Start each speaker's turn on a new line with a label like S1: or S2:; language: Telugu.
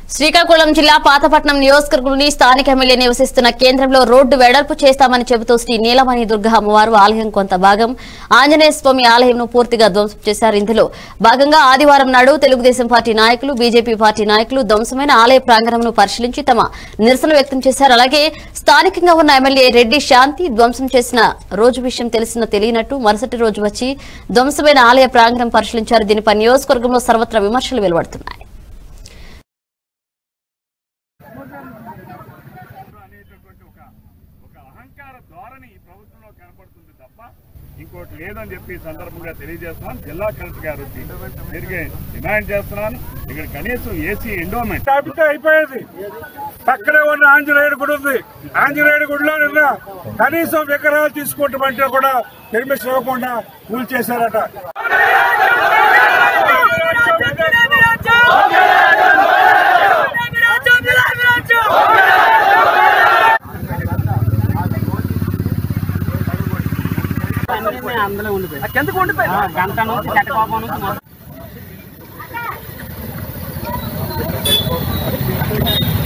S1: శ్రీకాకుళం జిల్లా పాతపట్నం నియోజకవర్గంలోని స్థానిక ఎమ్మెల్యే నివసిస్తున్న కేంద్రంలో రోడ్డు వెడల్పు చేస్తామని చెబుతూ శ్రీ నీలమణి దుర్గా అమ్మవారు ఆలయం కొంత భాగం ఆంజనేయ స్వామి ఆలయంను పూర్తిగా ధ్వంసం చేశారు ఇందులో భాగంగా ఆదివారం నాడు తెలుగుదేశం పార్టీ నాయకులు బీజేపీ పార్టీ నాయకులు ధ్వంసమైన ఆలయ ప్రాంగణంను పరిశీలించి తమ నిరసన వ్యక్తం చేశారు అలాగే స్థానికంగా ఉన్న ఎమ్మెల్యే రెడ్డి శాంతి ధ్వంసం చేసిన రోజు విషయం తెలిసిన తెలియనట్టు మరుసటి రోజు వచ్చి ధ్వంసమైన ఆలయ ప్రాంగణం పరిశీలించారు దీనిపై నియోజకవర్గంలో సర్వత్రా విమర్శలు వెలువడుతున్నాయి
S2: అనేటటువంటి ఒక ఒక అహంకార ధోరణి ఈ ప్రభుత్వంలో కనపడుతుంది తప్ప ఇంకోటి లేదని చెప్పి ఈ సందర్భంగా తెలియజేస్తున్నాను జిల్లా కలెక్టర్ గారు తిరిగి డిమాండ్ చేస్తున్నాను ఇక్కడ కనీసం ఏసీ ఎండోమెంట్
S3: స్థాపితే అయిపోయేది పక్కనే ఉన్న ఆంజనేయుడు గుడి ఉంది ఆంజనేయుడు గుడిలో నిన్న కనీసం విగ్రహాలు తీసుకుంటామంటే కూడా పర్మిషన్ ఇవ్వకుండా కూల్ చేశారట
S4: అందులో ఉండిపోయి కిందకు ఉండిపోయి గంట నుంచి చెట్టకోపం నుంచి మొత్తం